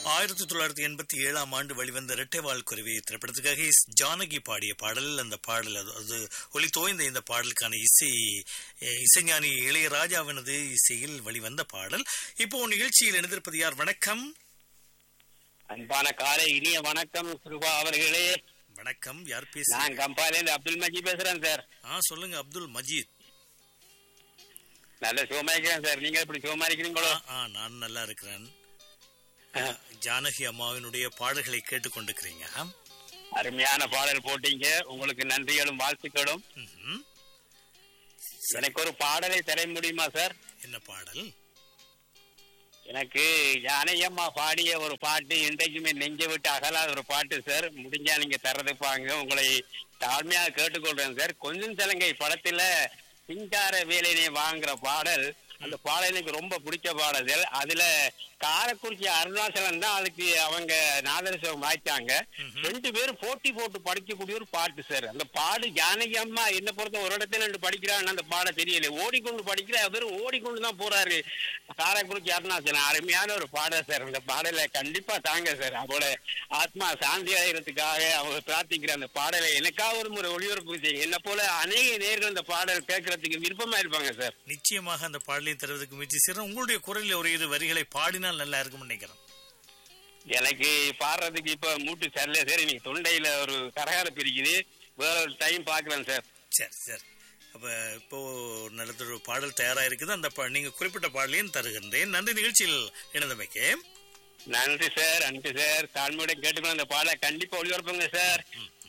ஆயிரத்தி தொள்ளாயிரத்தி எண்பத்தி ஏழாம் ஆண்டு வெளிவந்த இரட்டைவால் குருவி திரைப்படத்துக்காக எஸ். ஜானகி பாடிய பாடல் அந்த பாடல் அது அது ஒளி தோய்ந்த இந்த பாடலுக்கான இசை அஹ், இசைஞானி இளையராஜாவினது இசையில் வெளிவந்த பாடல் இப்போ நிகழ்ச்சியில் இணைந்திருப்பது யார் வணக்கம் அன்பான காலை இனிய வணக்கம் கிருபா அவர்களே வணக்கம் யார் பேச நான் கம்பாலேருந்து அப்துல் மஜி பேசுறேன் சார் ஆ சொல்லுங்க அப்துல் மஜீத் நல்ல சுகமா இருக்கிறேன் சார் நீங்க எப்படி சுகமா இருக்கிறீங்களோ ஆ, ஆ நான் நல்லா இருக்கிறேன் ஜானகி அம்மாவினுடைய பாடல்களை கேட்டுக்கொண்டிருக்கிறீங்க ஆ? அருமையான பாடல் போட்டீங்க உங்களுக்கு நன்றிகளும் வாழ்த்துக்களும் ம்ஹும். எனக்கு ஒரு பாடலை தர முடியுமா சார் என்ன பாடல் எனக்கு ஜானகியம்மா பாடிய ஒரு பாட்டு இன்றைக்குமே நெஞ்ச விட்டு அகலாத ஒரு பாட்டு சார் முடிஞ்சா நீங்க தரதுப்பாங்க உங்களை தாழ்மையா கேட்டுக்கொள்றேன் சார் கொஞ்சம் சலங்கை படத்துல சிங்கார வேலையினை வாங்குற பாடல் அந்த பாடல் எனக்கு ரொம்ப பிடிச்ச பாடல் அதுல காரக்குறிச்சி அருணாச்சலம் தான் அதுக்கு அவங்க நாதரசம் வாய்ச்சாங்க ரெண்டு பேரும் போட்டி போட்டு படிக்கக்கூடிய ஒரு பாட்டு சார் அந்த பாடு ஜானகி அம்மா என்ன பொறுத்த ஒரு இடத்துல ரெண்டு படிக்கிறான்னு அந்த பாட தெரியல ஓடிக்கொண்டு படிக்கிற அவர் ஓடிக்கொண்டு தான் போறாரு காரைக்குறிச்சி அருணாச்சலம் அருமையான ஒரு பாடல் சார் அந்த பாடலை கண்டிப்பா தாங்க சார் அவளோட ஆத்மா சாந்தி அடைகிறதுக்காக அவங்க பிரார்த்திக்கிற அந்த பாடலை எனக்காக ஒரு முறை ஒளிபரப்பு செய்யுங்க என்ன போல அநேக நேர்கள் அந்த பாடல் கேட்கறதுக்கு விருப்பமா இருப்பாங்க சார் நிச்சயமாக அந்த பாடலையும் தருவதற்கு முயற்சி செய்றேன் உங்களுடைய குரலில் ஒரு இரு வரிகளை பாடினால் நல்லா இருக்கும்னு நினைக்கிறேன் எனக்கு பாடுறதுக்கு இப்ப மூட்டு சரியில்லை சார் இன்னைக்கு தொண்டையில ஒரு கரகரப்பு இருக்குது வேற ஒரு டைம் பாக்குறேன் சார் சரி சரி அப்ப இப்போ ஒரு நல்ல ஒரு பாடல் தயாரா இருக்குது அந்த பா- நீங்க குறிப்பிட்ட பாடலையும் தருகின்றேன் நன்றி நிகழ்ச்சியில் இணைந்தமைக்கு நன்றி சார் நன்றி சார் தாழ்மையுடன் கேட்டுக்கணும் அந்த பாடலை கண்டிப்பா ஒளிபரப்புங்க சார்